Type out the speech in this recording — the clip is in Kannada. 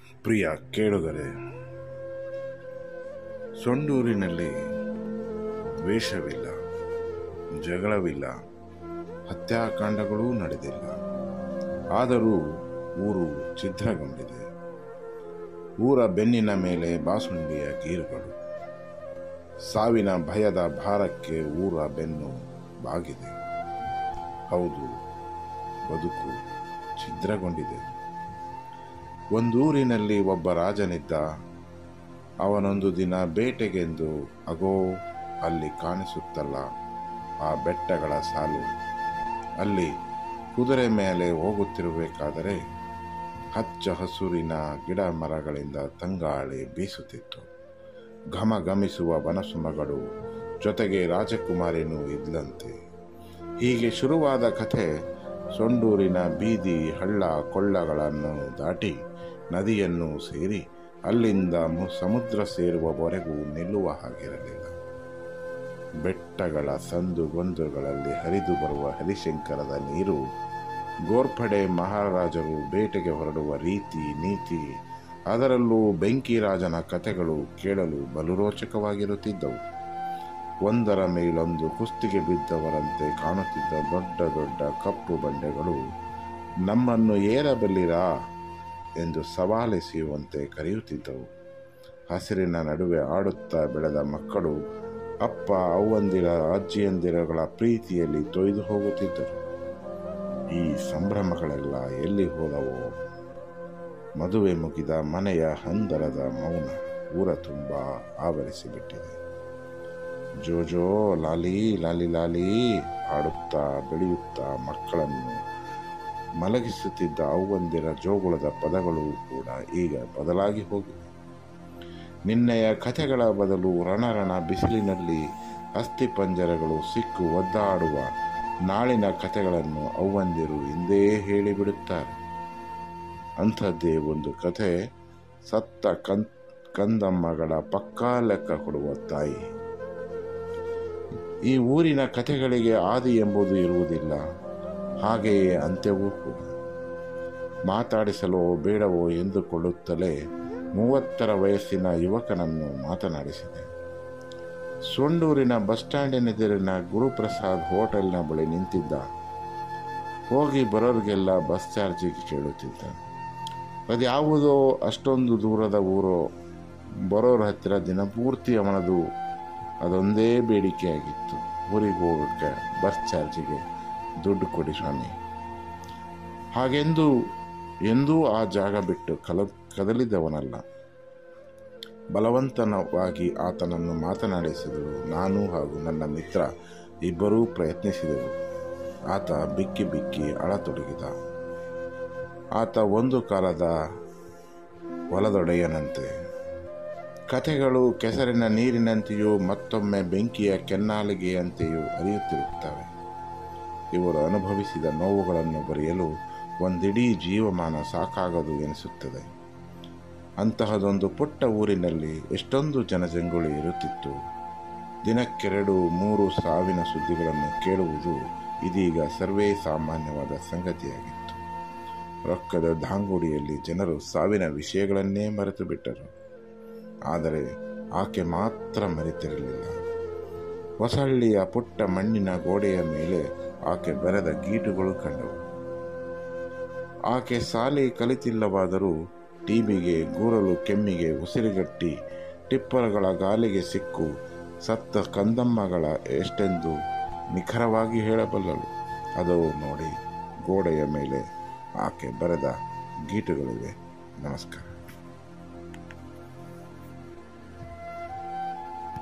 ಪ್ರಿಯ ಕೇಳುಗರೆ ಸೊಂಡೂರಿನಲ್ಲಿ ದ್ವೇಷವಿಲ್ಲ ಜಗಳವಿಲ್ಲ ಹತ್ಯಾಕಾಂಡಗಳೂ ನಡೆದಿಲ್ಲ ಆದರೂ ಊರು ಛಿದ್ರಗೊಂಡಿದೆ ಊರ ಬೆನ್ನಿನ ಮೇಲೆ ಬಾಸುಂಡಿಯ ಗೀರುಗಳು ಸಾವಿನ ಭಯದ ಭಾರಕ್ಕೆ ಊರ ಬೆನ್ನು ಬಾಗಿದೆ ಹೌದು ಬದುಕು ಛಿದ್ರಗೊಂಡಿದೆ ಒಂದೂರಿನಲ್ಲಿ ಒಬ್ಬ ರಾಜನಿದ್ದ ಅವನೊಂದು ದಿನ ಬೇಟೆಗೆಂದು ಅಗೋ ಅಲ್ಲಿ ಕಾಣಿಸುತ್ತಲ್ಲ ಆ ಬೆಟ್ಟಗಳ ಸಾಲು ಅಲ್ಲಿ ಕುದುರೆ ಮೇಲೆ ಹೋಗುತ್ತಿರಬೇಕಾದರೆ ಹಚ್ಚ ಹಸುರಿನ ಗಿಡ ಮರಗಳಿಂದ ತಂಗಾಳಿ ಬೀಸುತ್ತಿತ್ತು ಘಮ ಘಮಿಸುವ ಬನಸುಮಗಳು ಜೊತೆಗೆ ರಾಜಕುಮಾರಿನೂ ಇದ್ಲಂತೆ ಹೀಗೆ ಶುರುವಾದ ಕಥೆ ಸೊಂಡೂರಿನ ಬೀದಿ ಹಳ್ಳ ಕೊಳ್ಳಗಳನ್ನು ದಾಟಿ ನದಿಯನ್ನು ಸೇರಿ ಅಲ್ಲಿಂದ ಮು- ಸಮುದ್ರ ಸೇರುವವರೆಗೂ ನಿಲ್ಲುವ ಹಾಗಿರಲಿಲ್ಲ ಬೆಟ್ಟಗಳ ಸಂದು ಗೊಂದುಗಳಲ್ಲಿ ಹರಿದು ಬರುವ ಹರಿಶಂಕರದ ನೀರು ಗೋರ್ಪಡೆ ಮಹಾರಾಜರು ಬೇಟೆಗೆ ಹೊರಡುವ ರೀತಿ ನೀತಿ ಅದರಲ್ಲೂ ಬೆಂಕಿರಾಜನ ಕಥೆಗಳು ಕೇಳಲು ಬಲು ರೋಚಕವಾಗಿರುತ್ತಿದ್ದವು ಒಂದರ ಮೇಲೊಂದು ಕುಸ್ತಿಗೆ ಬಿದ್ದವರಂತೆ ಕಾಣುತ್ತಿದ್ದ ದೊಡ್ಡ ದೊಡ್ಡ ಕಪ್ಪು ಬಂಡೆಗಳು ನಮ್ಮನ್ನು ಏರಬಲ್ಲಿರಾ ಎಂದು ಸವಾಲೆಸೆಯುವಂತೆ ಕರೆಯುತ್ತಿದ್ದವು ಹಸಿರಿನ ನಡುವೆ ಆಡುತ್ತಾ ಬೆಳೆದ ಮಕ್ಕಳು ಅಪ್ಪ ಅವ್ವಂದಿರ ಅಜ್ಜಿಯಂದಿರಗಳ ಪ್ರೀತಿಯಲ್ಲಿ ತೊಯ್ದು ಹೋಗುತ್ತಿದ್ದರು ಈ ಸಂಭ್ರಮಗಳೆಲ್ಲ ಎಲ್ಲಿ ಹೋದವೋ ಮದುವೆ ಮುಗಿದ ಮನೆಯ ಹಂದರದ ಮೌನ ಊರ ತುಂಬ ಆವರಿಸಿಬಿಟ್ಟಿದೆ ಜೋಜೋ ಲಾಲಿ ಲಾಲಿ ಲಾಲಿ ಹಾಡುತ್ತಾ ಬೆಳೆಯುತ್ತಾ ಮಕ್ಕಳನ್ನು ಮಲಗಿಸುತ್ತಿದ್ದ ಅವ್ವಂದಿರ ಜೋಗುಳದ ಪದಗಳು ಕೂಡ ಈಗ ಬದಲಾಗಿ ಹೋಗಿವೆ ನಿನ್ನೆಯ ಕಥೆಗಳ ಬದಲು ರಣರಣ ಬಿಸಿಲಿನಲ್ಲಿ ಅಸ್ಥಿಪಂಜರಗಳು ಸಿಕ್ಕು ಒದ್ದಾಡುವ ನಾಳಿನ ಕಥೆಗಳನ್ನು ಅವ್ವಂದಿರು ಹಿಂದೇ ಹೇಳಿಬಿಡುತ್ತಾರೆ ಅಂಥದ್ದೇ ಒಂದು ಕಥೆ ಸತ್ತ ಕನ್ ಕಂದಮ್ಮಗಳ ಪಕ್ಕಾ ಲೆಕ್ಕ ಕೊಡುವ ತಾಯಿ ಈ ಊರಿನ ಕಥೆಗಳಿಗೆ ಆದಿ ಎಂಬುದು ಇರುವುದಿಲ್ಲ ಹಾಗೆಯೇ ಅಂತ್ಯವೂ ಕೂಡ ಮಾತಾಡಿಸಲೋ ಬೇಡವೋ ಎಂದುಕೊಳ್ಳುತ್ತಲೇ ಮೂವತ್ತರ ವಯಸ್ಸಿನ ಯುವಕನನ್ನು ಮಾತನಾಡಿಸಿದೆ ಸೊಂಡೂರಿನ ಬಸ್ ಸ್ಟ್ಯಾಂಡಿನೆದುರಿನ ಗುರುಪ್ರಸಾದ್ ಹೋಟೆಲ್ನ ಬಳಿ ನಿಂತಿದ್ದ ಹೋಗಿ ಬರೋರಿಗೆಲ್ಲ ಬಸ್ ಚಾರ್ಜಿಗೆ ಕೇಳುತ್ತಿದ್ದ ಅದ್ಯಾವುದೋ ಅಷ್ಟೊಂದು ದೂರದ ಊರೋ ಬರೋರ ಹತ್ತಿರ ದಿನಪೂರ್ತಿ ಅವನದು ಅದೊಂದೇ ಬೇಡಿಕೆಯಾಗಿತ್ತು ಊರಿಗೆ ಹೋಗೋಕ್ಕೆ ಬಸ್ ಚಾರ್ಜಿಗೆ ದುಡ್ಡು ಕೊಡಿ ಸ್ವಾಮಿ ಹಾಗೆಂದು ಎಂದೂ ಆ ಜಾಗ ಬಿಟ್ಟು ಕಲ ಕದಲಿದವನಲ್ಲ ಬಲವಂತನವಾಗಿ ಆತನನ್ನು ಮಾತನಾಡಿಸಿದರು ನಾನು ಹಾಗೂ ನನ್ನ ಮಿತ್ರ ಇಬ್ಬರೂ ಪ್ರಯತ್ನಿಸಿದೆವು ಆತ ಬಿಕ್ಕಿ ಬಿಕ್ಕಿ ಅಳತೊಡಗಿದ ಆತ ಒಂದು ಕಾಲದ ಹೊಲದೊಡೆಯನಂತೆ ಕಥೆಗಳು ಕೆಸರಿನ ನೀರಿನಂತೆಯೂ ಮತ್ತೊಮ್ಮೆ ಬೆಂಕಿಯ ಕೆನ್ನಾಲಿಗೆಯಂತೆಯೂ ಹರಿಯುತ್ತಿರುತ್ತವೆ ಇವರು ಅನುಭವಿಸಿದ ನೋವುಗಳನ್ನು ಬರೆಯಲು ಒಂದಿಡೀ ಜೀವಮಾನ ಸಾಕಾಗದು ಎನಿಸುತ್ತದೆ ಅಂತಹದೊಂದು ಪುಟ್ಟ ಊರಿನಲ್ಲಿ ಎಷ್ಟೊಂದು ಜನಜಂಗುಳಿ ಇರುತ್ತಿತ್ತು ದಿನಕ್ಕೆರಡು ಮೂರು ಸಾವಿನ ಸುದ್ದಿಗಳನ್ನು ಕೇಳುವುದು ಇದೀಗ ಸರ್ವೇ ಸಾಮಾನ್ಯವಾದ ಸಂಗತಿಯಾಗಿತ್ತು ರೊಕ್ಕದ ಧಾಂಗುಡಿಯಲ್ಲಿ ಜನರು ಸಾವಿನ ವಿಷಯಗಳನ್ನೇ ಮರೆತು ಬಿಟ್ಟರು ಆದರೆ ಆಕೆ ಮಾತ್ರ ಮರೆತಿರಲಿಲ್ಲ ಹೊಸಹಳ್ಳಿಯ ಪುಟ್ಟ ಮಣ್ಣಿನ ಗೋಡೆಯ ಮೇಲೆ ಆಕೆ ಬರೆದ ಗೀಟುಗಳು ಕಂಡವು ಆಕೆ ಸಾಲಿ ಕಲಿತಿಲ್ಲವಾದರೂ ಟಿಬಿಗೆ ಗೂರಲು ಕೆಮ್ಮಿಗೆ ಉಸಿರುಗಟ್ಟಿ ಟಿಪ್ಪರ್ಗಳ ಗಾಲಿಗೆ ಸಿಕ್ಕು ಸತ್ತ ಕಂದಮ್ಮಗಳ ಎಷ್ಟೆಂದು ನಿಖರವಾಗಿ ಹೇಳಬಲ್ಲಳು ಅದು ನೋಡಿ ಗೋಡೆಯ ಮೇಲೆ ಆಕೆ ಬರೆದ ಗೀಟುಗಳಿವೆ ನಮಸ್ಕಾರ